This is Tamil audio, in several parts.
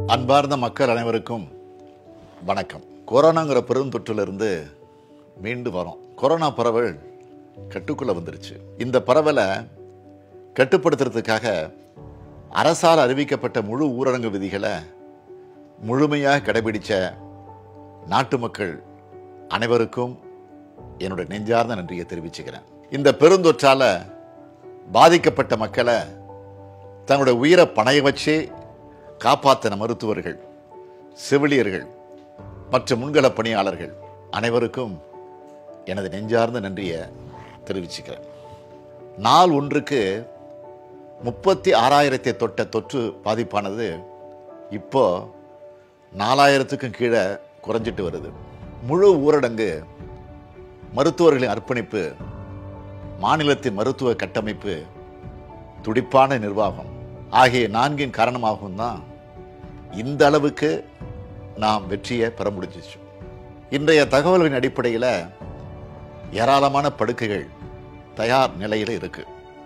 அன்பார்ந்த மக்கள் அனைவருக்கும் வணக்கம் கொரோனாங்கிற பெருந்தொற்றிலிருந்து மீண்டு வரோம் கொரோனா பரவல் கட்டுக்குள்ள வந்துருச்சு இந்த பரவலை கட்டுப்படுத்துறதுக்காக அரசால் அறிவிக்கப்பட்ட முழு ஊரடங்கு விதிகளை முழுமையாக கடைபிடிச்ச நாட்டு மக்கள் அனைவருக்கும் என்னுடைய நெஞ்சார்ந்த நன்றியை தெரிவிச்சுக்கிறேன் இந்த பெருந்தொற்றால பாதிக்கப்பட்ட மக்களை தங்களுடைய உயிரை பணைய வச்சே காப்பாற்றின மருத்துவர்கள் செவிலியர்கள் மற்றும் முன்கள பணியாளர்கள் அனைவருக்கும் எனது நெஞ்சார்ந்த நன்றியை தெரிவிச்சுக்கிறேன் நாள் ஒன்றுக்கு முப்பத்தி ஆறாயிரத்தை தொட்ட தொற்று பாதிப்பானது இப்போ நாலாயிரத்துக்கும் கீழே குறைஞ்சிட்டு வருது முழு ஊரடங்கு மருத்துவர்களின் அர்ப்பணிப்பு மாநிலத்தின் மருத்துவ கட்டமைப்பு துடிப்பான நிர்வாகம் ஆகிய நான்கின் காரணமாகவும் தான் இந்த அளவுக்கு நாம் வெற்றியை பெற முடிஞ்சிச்சு இன்றைய தகவல்களின் அடிப்படையில் ஏராளமான படுக்கைகள் தயார் நிலையில் இருக்கு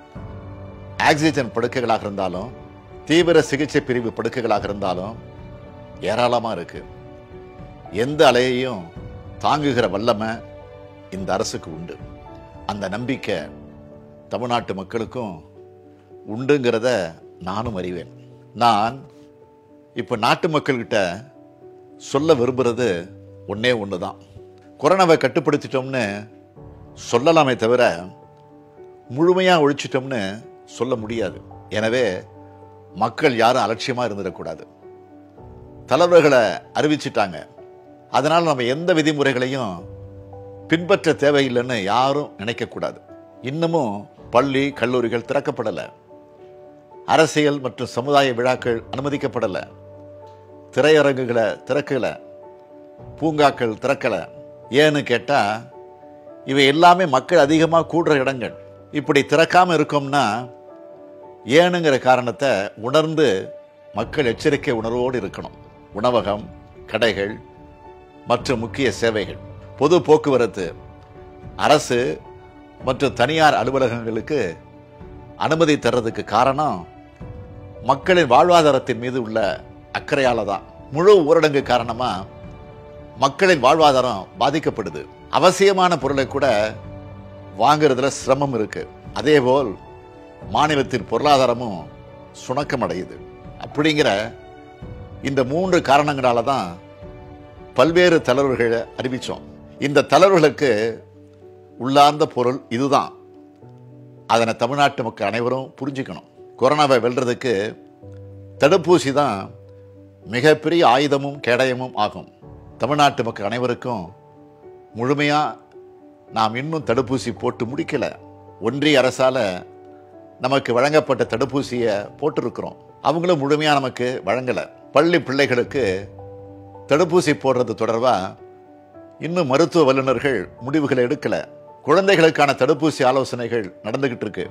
ஆக்சிஜன் படுக்கைகளாக இருந்தாலும் தீவிர சிகிச்சை பிரிவு படுக்கைகளாக இருந்தாலும் ஏராளமாக இருக்கு எந்த அலையையும் தாங்குகிற வல்லமை இந்த அரசுக்கு உண்டு அந்த நம்பிக்கை தமிழ்நாட்டு மக்களுக்கும் உண்டுங்கிறத நானும் அறிவேன் நான் இப்போ நாட்டு மக்கள்கிட்ட சொல்ல விரும்புறது ஒன்றே ஒன்று தான் கொரோனாவை கட்டுப்படுத்திட்டோம்னு சொல்லலாமே தவிர முழுமையாக ஒழிச்சிட்டோம்னு சொல்ல முடியாது எனவே மக்கள் யாரும் அலட்சியமாக இருந்துடக்கூடாது தலைவர்களை அறிவிச்சிட்டாங்க அதனால் நம்ம எந்த விதிமுறைகளையும் பின்பற்ற தேவையில்லைன்னு யாரும் நினைக்கக்கூடாது இன்னமும் பள்ளி கல்லூரிகள் திறக்கப்படலை அரசியல் மற்றும் சமுதாய விழாக்கள் அனுமதிக்கப்படலை திரையரங்குகளை திறக்கல பூங்காக்கள் திறக்கல ஏன்னு கேட்டால் இவை எல்லாமே மக்கள் அதிகமாக கூடுற இடங்கள் இப்படி திறக்காம இருக்கோம்னா ஏனுங்கிற காரணத்தை உணர்ந்து மக்கள் எச்சரிக்கை உணர்வோடு இருக்கணும் உணவகம் கடைகள் மற்றும் முக்கிய சேவைகள் பொது போக்குவரத்து அரசு மற்றும் தனியார் அலுவலகங்களுக்கு அனுமதி தர்றதுக்கு காரணம் மக்களின் வாழ்வாதாரத்தின் மீது உள்ள அக்கறையால தான் முழு ஊரடங்கு காரணமா மக்களின் வாழ்வாதாரம் பாதிக்கப்படுது அவசியமான பொருளை கூட வாங்குறதுல சிரமம் இருக்கு அதேபோல் மாநிலத்தின் பொருளாதாரமும் சுணக்கம் அடையுது அப்படிங்கிற இந்த மூன்று காரணங்களால தான் பல்வேறு தளர்வுகளை அறிவிச்சோம் இந்த தளர்வுகளுக்கு உள்ளார்ந்த பொருள் இதுதான் அதனை தமிழ்நாட்டு மக்கள் அனைவரும் புரிஞ்சுக்கணும் கொரோனாவை வெல்றதுக்கு தடுப்பூசி தான் மிகப்பெரிய ஆயுதமும் கேடயமும் ஆகும் தமிழ்நாட்டு மக்கள் அனைவருக்கும் முழுமையாக நாம் இன்னும் தடுப்பூசி போட்டு முடிக்கல ஒன்றிய அரசால் நமக்கு வழங்கப்பட்ட தடுப்பூசியை போட்டிருக்கிறோம் அவங்களும் முழுமையாக நமக்கு வழங்கலை பள்ளி பிள்ளைகளுக்கு தடுப்பூசி போடுறது தொடர்பாக இன்னும் மருத்துவ வல்லுநர்கள் முடிவுகளை எடுக்கல குழந்தைகளுக்கான தடுப்பூசி ஆலோசனைகள் நடந்துகிட்டு இருக்கு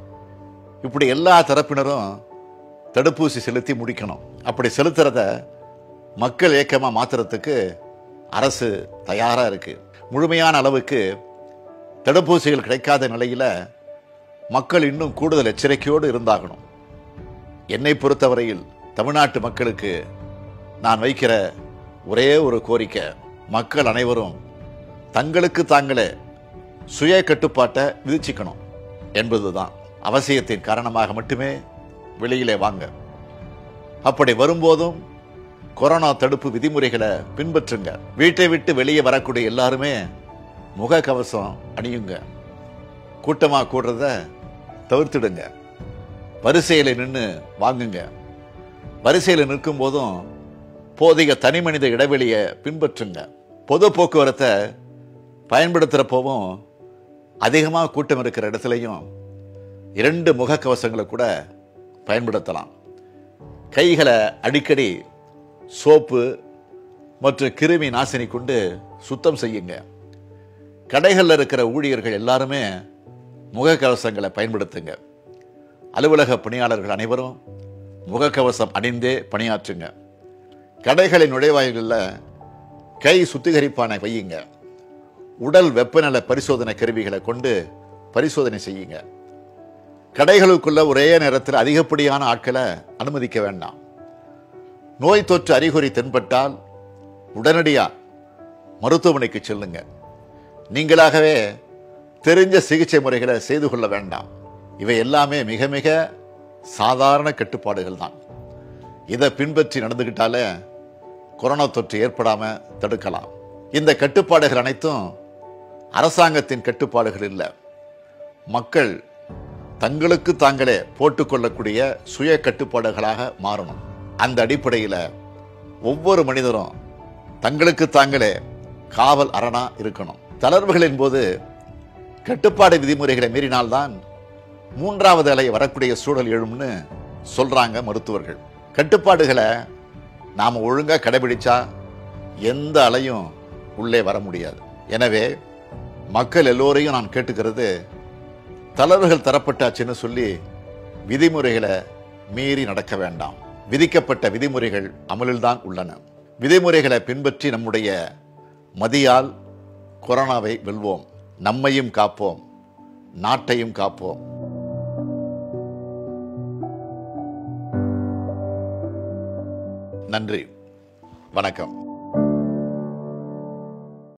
இப்படி எல்லா தரப்பினரும் தடுப்பூசி செலுத்தி முடிக்கணும் அப்படி செலுத்துறத மக்கள் இயக்கமாக மாத்துறதுக்கு அரசு தயாராக இருக்கு முழுமையான அளவுக்கு தடுப்பூசிகள் கிடைக்காத நிலையில் மக்கள் இன்னும் கூடுதல் எச்சரிக்கையோடு இருந்தாகணும் என்னை பொறுத்தவரையில் தமிழ்நாட்டு மக்களுக்கு நான் வைக்கிற ஒரே ஒரு கோரிக்கை மக்கள் அனைவரும் தங்களுக்கு தாங்களே சுய கட்டுப்பாட்டை விதிச்சுக்கணும் என்பதுதான் அவசியத்தின் காரணமாக மட்டுமே வெளியிலே வாங்க அப்படி வரும்போதும் கொரோனா தடுப்பு விதிமுறைகளை பின்பற்றுங்க வீட்டை விட்டு வெளியே வரக்கூடிய எல்லாருமே முக கவசம் அணியுங்க கூட்டமா கூடுறத தவிர்த்துடுங்க வரிசையில் நின்று வாங்குங்க வரிசையில் நிற்கும் போதும் போதிய தனி மனித இடைவெளியை பின்பற்றுங்க பொது போக்குவரத்தை பயன்படுத்துகிறப்போவும் அதிகமாக கூட்டம் இருக்கிற இடத்துலையும் இரண்டு முகக்கவசங்களை கூட பயன்படுத்தலாம் கைகளை அடிக்கடி சோப்பு மற்றும் கிருமி நாசினி கொண்டு சுத்தம் செய்யுங்க கடைகளில் இருக்கிற ஊழியர்கள் எல்லாருமே முகக்கவசங்களை பயன்படுத்துங்க அலுவலக பணியாளர்கள் அனைவரும் முகக்கவசம் அணிந்தே பணியாற்றுங்க கடைகளின் நுழைவாயில்களில் கை சுத்திகரிப்பானை வையுங்க உடல் வெப்பநல பரிசோதனை கருவிகளை கொண்டு பரிசோதனை செய்யுங்க கடைகளுக்குள்ள ஒரே நேரத்தில் அதிகப்படியான ஆட்களை அனுமதிக்க வேண்டாம் நோய் தொற்று அறிகுறி தென்பட்டால் உடனடியாக மருத்துவமனைக்கு செல்லுங்க நீங்களாகவே தெரிஞ்ச சிகிச்சை முறைகளை செய்து கொள்ள வேண்டாம் இவை எல்லாமே மிக மிக சாதாரண கட்டுப்பாடுகள் தான் இதை பின்பற்றி நடந்துக்கிட்டாலே கொரோனா தொற்று ஏற்படாமல் தடுக்கலாம் இந்த கட்டுப்பாடுகள் அனைத்தும் அரசாங்கத்தின் கட்டுப்பாடுகள் இல்லை மக்கள் தங்களுக்கு தாங்களே போட்டுக்கொள்ளக்கூடிய சுய கட்டுப்பாடுகளாக மாறணும் அந்த அடிப்படையில் ஒவ்வொரு மனிதரும் தங்களுக்கு தாங்களே காவல் அரணா இருக்கணும் தளர்வுகளின் போது கட்டுப்பாடு விதிமுறைகளை மீறினால்தான் மூன்றாவது அலை வரக்கூடிய சூழல் எழும்னு சொல்றாங்க மருத்துவர்கள் கட்டுப்பாடுகளை நாம் ஒழுங்காக கடைபிடிச்சா எந்த அலையும் உள்ளே வர முடியாது எனவே மக்கள் எல்லோரையும் நான் கேட்டுக்கிறது தளர்வுகள் தரப்பட்டாச்சுன்னு சொல்லி விதிமுறைகளை மீறி நடக்க வேண்டாம் விதிக்கப்பட்ட விதிமுறைகள் அமலில்தான் உள்ளன விதிமுறைகளை பின்பற்றி நம்முடைய மதியால் கொரோனாவை வெல்வோம் நம்மையும் காப்போம் நாட்டையும் காப்போம் நன்றி வணக்கம்